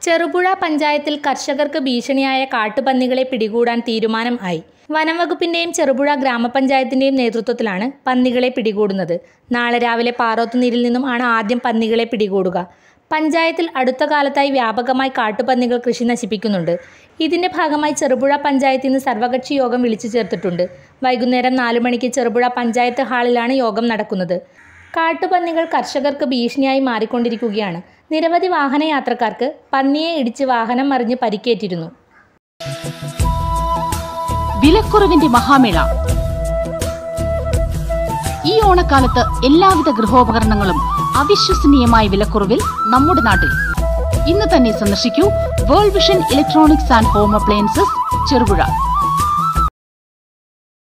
ചെറുപുഴ പഞ്ചായത്തിൽ കർഷകർക്ക് ഭീഷണിയായ കാട്ടുപന്നികളെ പിടികൂടാൻ തീരുമാനം ആയി വനം വകുപ്പിന്റെയും ചെറുപുഴ ഗ്രാമപഞ്ചായത്തിന്റെയും നേതൃത്വത്തിലാണ് പന്നികളെ പിടികൂടുന്നത് നാളെ രാവിലെ പാറോത്തുനീരിൽ നിന്നും ആണ് ആദ്യം പന്നികളെ പിടികൂടുക പഞ്ചായത്തിൽ അടുത്ത കാലത്തായി വ്യാപകമായി കാട്ടുപന്നികൾ കൃഷി നശിപ്പിക്കുന്നുണ്ട് ഇതിന്റെ ഭാഗമായി ചെറുപുഴ പഞ്ചായത്തിൽ നിന്ന് സർവകക്ഷി യോഗം വിളിച്ചു ചേർത്തിട്ടുണ്ട് വൈകുന്നേരം നാലു മണിക്ക് ചെറുപുഴ പഞ്ചായത്ത് ഹാളിലാണ് യോഗം നടക്കുന്നത് കാട്ടുപന്നികൾ കർഷകർക്ക് ഭീഷണിയായി മാറിക്കൊണ്ടിരിക്കുകയാണ് നിരവധി വാഹനയാത്രക്കാർക്ക് പന്നിയെ ഇടിച്ച് വാഹനം മറിഞ്ഞ് പരിക്കേറ്റിരുന്നു വിലക്കുറവിന്റെ മഹാമേള ഈ ഓണക്കാലത്ത് എല്ലാവിധ ഗൃഹോപകരണങ്ങളും അവിശ്വസനീയമായ വിലക്കുറവിൽ നമ്മുടെ നാട്ടിൽ ഇന്ന് തന്നെ സന്ദർശിക്കൂ world vision electronics and home appliances Cherupuzha